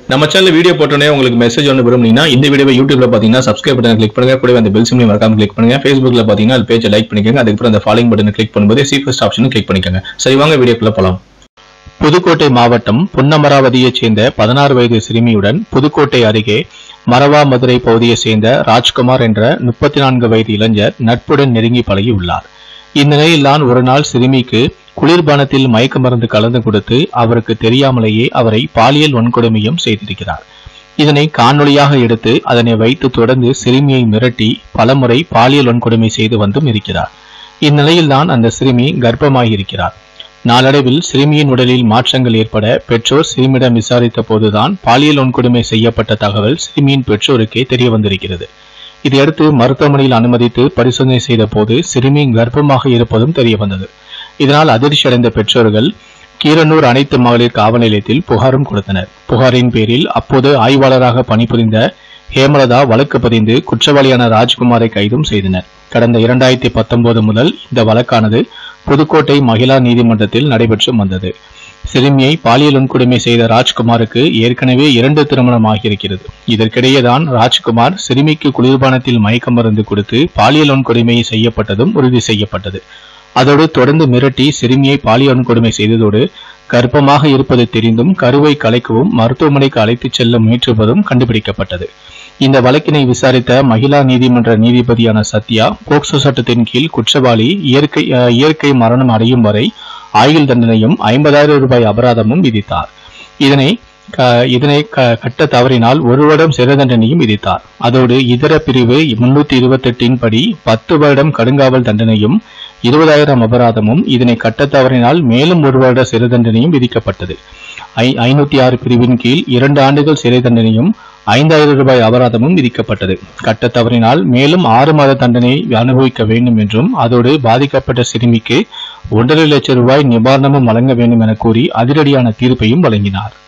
நம்ம channel video போட்டோன்னே உங்களுக்கு மெசேஜ் ஒன்று விரும்புனீங்கன்னா இந்த வீடியோவை யூடியூப்ல பார்த்தீங்கன்னா சப்ஸ்கிரைப் பட்டன் கிளிக் பண்ணுங்க கூடவே அந்த பெல் சிம்லையும் மறக்காம கிளிக் பண்ணுங்க ஃபேஸ்புக்ல பார்த்தீங்கன்னா அது பேஜை லைக் பண்ணிக்கோங்க அதுக்கப்புறம் அந்த ஃபாலோயிங் பட்டனை கிளிக் பண்ணும்போது சீஃபஸ்ட் ஆப்ஷனும் கிளிக் பண்ணிக்கோங்க சரி வாங்க வீடியோக்குள்ள போலாம் புதுக்கோட்டை மாவட்டம் புன்னமராவதியைச் சேர்ந்த பதினாறு வயது சிறுமியுடன் புதுக்கோட்டை அருகே மரவா மதுரை பகுதியைச் சேர்ந்த ராஜ்குமார் என்ற முப்பத்தி நான்கு வயது இளைஞர் நட்புடன் நெருங்கி பழகி உள்ளார் இந்நிலையில்தான் ஒரு நாள் சிறுமிக்கு குளிர்பானத்தில் மயக்க மருந்து கலந்து கொடுத்து அவருக்கு தெரியாமலேயே அவரை பாலியல் வன்கொடுமையும் செய்திருக்கிறார் இதனை காணொளியாக எடுத்து அதனை வைத்து தொடர்ந்து சிறுமியை மிரட்டி பலமுறை பாலியல் வன்கொடுமை செய்து வந்தும் இருக்கிறார் இந்நிலையில்தான் அந்த சிறுமி கர்ப்பமாகியிருக்கிறார் நாளடைவில் சிறுமியின் உடலில் மாற்றங்கள் ஏற்பட பெற்றோர் சிறுமியிடம் விசாரித்த போதுதான் பாலியல் வன்கொடுமை செய்யப்பட்ட தகவல் சிறுமியின் பெற்றோருக்கே தெரிய வந்திருக்கிறது இதையடுத்து மருத்துவமனையில் அனுமதித்து பரிசோதனை செய்த போது சிறுமி கர்ப்பமாக இருப்பதும் தெரிய வந்தது இதனால் அதிர்ச்சி அடைந்த பெற்றோர்கள் கீரனூர் அனைத்து மகளிர் காவல் நிலையத்தில் புகாரும் கொடுத்தனர் புகாரின் பேரில் அப்போது ஆய்வாளராக பணிபுரிந்த ஹேமலதா வழக்கு பதிந்து குற்றவாளியான ராஜ்குமாரை கைதும் செய்தனர் கடந்த இரண்டாயிரத்தி பத்தொன்பது முதல் இந்த வழக்கானது புதுக்கோட்டை மகிழா நீதிமன்றத்தில் நடைபெற்று வந்தது சிறுமியை பாலியல் வன்கொடுமை செய்த ராஜ்குமாருக்கு ஏற்கனவே இரண்டு திருமணம் ஆகியிருக்கிறது இதற்கிடையேதான் ராஜ்குமார் சிறுமிக்கு குளிர்பானத்தில் மயக்க மருந்து கொடுத்து பாலியல் வன்கொடுமை செய்யப்பட்டதும் உறுதி செய்யப்பட்டது அதோடு தொடர்ந்து மிரட்டி சிறுமியை பாலியல் வன்கொடுமை செய்ததோடு கர்ப்பமாக இருப்பது தெரிந்தும் கருவை கலைக்கவும் மருத்துவமனைக்கு அழைத்துச் செல்ல முயற்றுவதும் கண்டுபிடிக்கப்பட்டது இந்த வழக்கினை விசாரித்த மகிழா நீதிமன்ற நீதிபதியான சத்யா போக்சோ சட்டத்தின் கீழ் குற்றவாளி இயற்கை அஹ், இயற்கை மரணம் அடையும் வரை ஆயுள் தண்டனையும் ஐம்பதாயிரம் ரூபாய் அபராதமும் விதித்தார் இதனை க- இதனை க- கட்ட தவறினால் ஒரு வருடம் சிறை தண்டனையும் விதித்தார் அதோடு இதர பிரிவு முன்னூத்தி இருபத்தெட்டின் படி பத்து வருடம் கடுங்காவல் தண்டனையும் இருபதாயிரம் அபராதமும் இதனை கட்ட தவறினால் மேலும் ஒரு வருட சிறை தண்டனையும் விதிக்கப்பட்டது ஐ ஐநூத்தி ஆறு பிரிவின் கீழ் இரண்டு ஆண்டுகள் சிறை தண்டனையும் ஐந்தாயிரம் ரூபாய் அபராதமும் விதிக்கப்பட்டது கட்ட தவறினால் மேலும் ஆறு மாத தண்டனை அனுபவிக்க வேண்டும் என்றும் அதோடு பாதிக்கப்பட்ட சிறுமிக்கு ஒன்றரை லட்சம் ரூபாய் நிவாரணமும் வழங்க வேண்டும் என கூறி அதிரடியான தீர்ப்பையும் வழங்கினார்